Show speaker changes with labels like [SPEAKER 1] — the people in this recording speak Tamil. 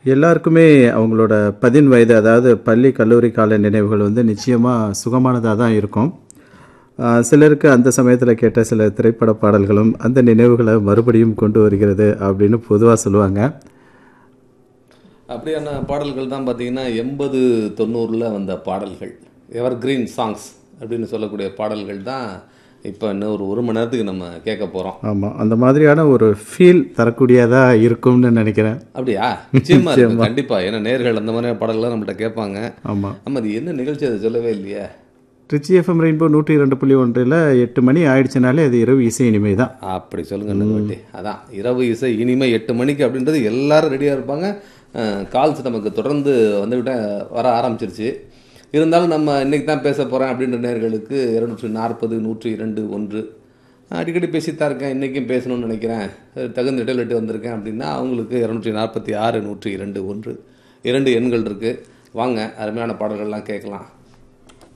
[SPEAKER 1] எல்லாருக்குமே அவங்களோட பதின் வயது அதாவது பள்ளி கல்லூரி கால நினைவுகள் வந்து நிச்சயமாக சுகமானதாக தான் இருக்கும் ஆஹ் சிலருக்கு அந்த சமயத்தில் கேட்ட சில திரைப்பட பாடல்களும் அந்த நினைவுகளை மறுபடியும் கொண்டு வருகிறது அப்படின்னு பொதுவாக சொல்லுவாங்க
[SPEAKER 2] அப்படியான பாடல்கள் தான் பார்த்தீங்கன்னா எண்பது தொண்ணூறில் வந்த பாடல்கள் எவர் கிரீன் சாங்ஸ் அப்படின்னு சொல்லக்கூடிய பாடல்கள் தான் இப்போ இன்னும் ஒரு ஒரு மணி நேரத்துக்கு நம்ம கேட்க போகிறோம்
[SPEAKER 1] ஆமாம் அந்த மாதிரியான ஒரு ஃபீல் தரக்கூடியதாக இருக்கும்னு நினைக்கிறேன்
[SPEAKER 2] அப்படியா நிச்சயமா இருக்கு கண்டிப்பா ஏன்னா நேர்கள் அந்த மாதிரியான பாடல்கள்லாம் நம்மள்ட்ட கேட்பாங்க
[SPEAKER 1] ஆமாம்
[SPEAKER 2] ஆமா அது என்ன நிகழ்ச்சி அதை சொல்லவே இல்லையே
[SPEAKER 1] ட்ரிச்சி எஃப்எம் ரெயின்போ நூற்றி ரெண்டு புள்ளி ஒன்றில் எட்டு மணி ஆயிடுச்சுனாலே அது இரவு இசை இனிமை தான்
[SPEAKER 2] அப்படி சொல்லுங்க நண்பட்டி அதான் இரவு இசை இனிமே எட்டு மணிக்கு அப்படின்றது எல்லாரும் ரெடியாக இருப்பாங்க கால்ஸ் நமக்கு தொடர்ந்து வந்துவிட்ட வர ஆரம்பிச்சிருச்சு இருந்தாலும் நம்ம இன்னைக்கு தான் பேச போகிறேன் அப்படின்ற நேர்களுக்கு இருநூற்றி நாற்பது நூற்றி இரண்டு ஒன்று அடிக்கடி பேசித்தான் இருக்கேன் இன்றைக்கும் பேசணும்னு நினைக்கிறேன் தகுந்த இடையிலிட்டு வந்திருக்கேன் அப்படின்னா அவங்களுக்கு இரநூற்றி நாற்பத்தி ஆறு நூற்றி இரண்டு ஒன்று இரண்டு எண்கள் இருக்குது வாங்க அருமையான பாடல்கள்லாம் கேட்கலாம்